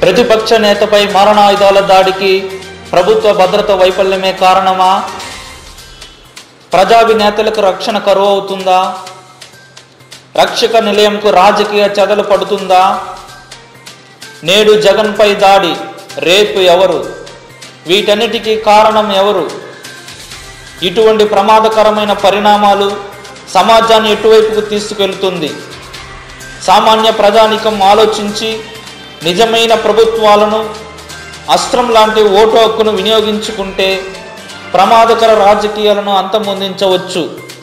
ప్రతిపక్ష నేతపై మారణాయుధాల దాడికి ప్రభుత్వ భద్రత వైఫల్యమే కారణమా ప్రజావినేతలకు రక్షణ కరువు అవుతుందా రక్షక నిలయంకు రాజకీయ చెదలు పడుతుందా నేడు జగన్పై దాడి రేపు ఎవరు వీటన్నిటికీ కారణం ఎవరు ఇటువంటి ప్రమాదకరమైన పరిణామాలు సమాజాన్ని ఎటువైపుకు తీసుకెళ్తుంది సామాన్య ప్రజానికం ఆలోచించి నిజమైన ప్రభుత్వాలను అస్త్రం లాంటి ఓటు హక్కును వినియోగించుకుంటే ప్రమాదకర రాజకీయాలను అంతమొందించవచ్చు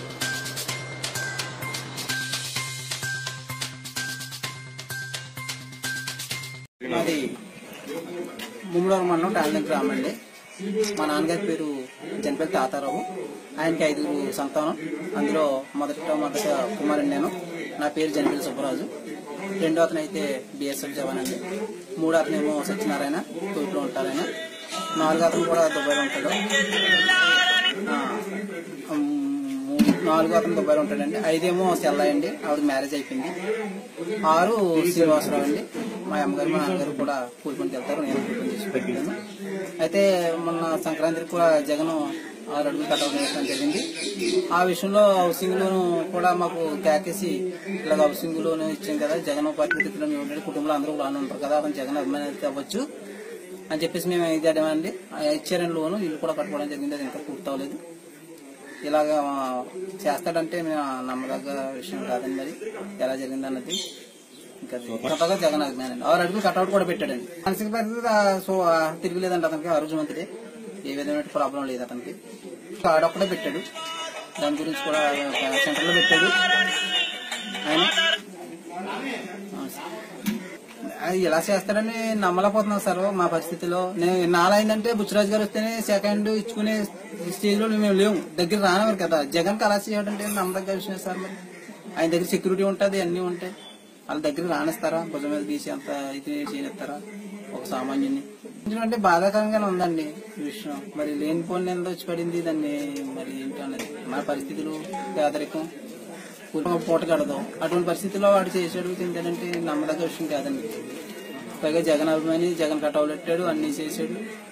మాది ముమ్మడవరం మండలం టాలెంట్ గ్రామం అండి మా నాన్నగారి పేరు జనపల్లి తాతారావు ఆయనకి ఐదుగురు సంతానం అందులో మొదట మొదట కుమారుడు నేను నా పేరు జనపల్లి సుబ్బరాజు రెండో అతను అయితే బిఎస్ఎఫ్ జవాన్ అండి మూడో అతను ఏమో సత్యనారాయణ తూర్పులో ఉంటారు ఆయన నాలుగో అతను కూడా దుబాయ్లో ఉంటాడు ఆ, ఉమ్, నాలుగో అతను దుబాయ్లో ఉంటాడండి ఐదేమో సెల్లా అండి ఆవిడ మ్యారేజ్ అయిపోయింది ఆరు శ్రీనివాసరావు అండి మా అమ్మగారు మా నాన్నగారు కూడా కూలి పనికి వెళ్తారు నేను కూలి పని చేసి పెట్టాను అయితే మొన్న సంక్రాంతికి కూడా జగన్ ఆరు అడుగులు కట్టడం వేయడం జరిగింది ఆ విషయంలో హౌసింగ్ లోన్ కూడా మాకు కేకేసి ఇలాగ హౌసింగ్ లోన్ ఇచ్చాం కదా జగన్ పరిస్థితిలో మేము ఉండే కుటుంబంలో అందరూ బాగానే ఉంటారు కదా అతను జగన్ అభిమాని అయితే అవ్వచ్చు అని చెప్పేసి మేము ఇది అడిగామండి ఇచ్చారని లోను ఇల్లు కూడా కట్టుకోవడం జరిగింది అది ఇంకా పూర్తి అవ్వలేదు ఇలాగ చేస్తాడంటే మేము నమ్మదగ్గ విషయం కాదండి మరి ఎలా జరిగింది అన్నది ఇంకా కొత్తగా జగన్ అభిమానండి ఆరు అడుగులు కట్అవుట్ కూడా పెట్టాడండి మానసిక పరిస్థితి ఆ, సో ఆ, తిరగలేదండి అతనికి ఆ రోజు మంత్రి ఏ విధమైన ప్రాబ్లం లేదు అతనికి ఆడొక్కడే పెట్టాడు దాని గురించి కూడా సెంటర్ లో పెట్టాడు ఆయన ఆ, అది ఎలా చేస్తాడని నమ్మలేకపోతున్నాం సార్ మా పరిస్థితిలో నేను నాలైందంటే బుచ్చిరాజు గారు వస్తేనే సెకండ్ ఇచ్చుకునే స్టేజ్ లో మేము లేవు దగ్గర రానివారు కదా జగన్ అలా చేయడంటే నమ్మదగ్గ విషయం సార్ మరి ఆయన దగ్గర సెక్యూరిటీ ఉంటుంది అన్ని ఉంటాయి వాళ్ళ దగ్గర రానిస్తారా భుజం మీద తీసి అంత ఇది చేయనిస్తారా ఒక సామాన్యుని అంటే బాధాకరంగానే ఉందండి ఈ విషయం మరి లేని పోనీ ఎంత వచ్చి పడింది దాన్ని మరి ఏంటి అన్నది మన పరిస్థితులు పేదరికం పూర్వం పూట కడదాం అటువంటి పరిస్థితుల్లో వాడు చేసాడు తింటాడంటే నమ్మదగ్గ విషయం కాదండి పైగా జగన్ అభిమాని జగన్ కటౌలు పెట్టాడు అన్ని చేసాడు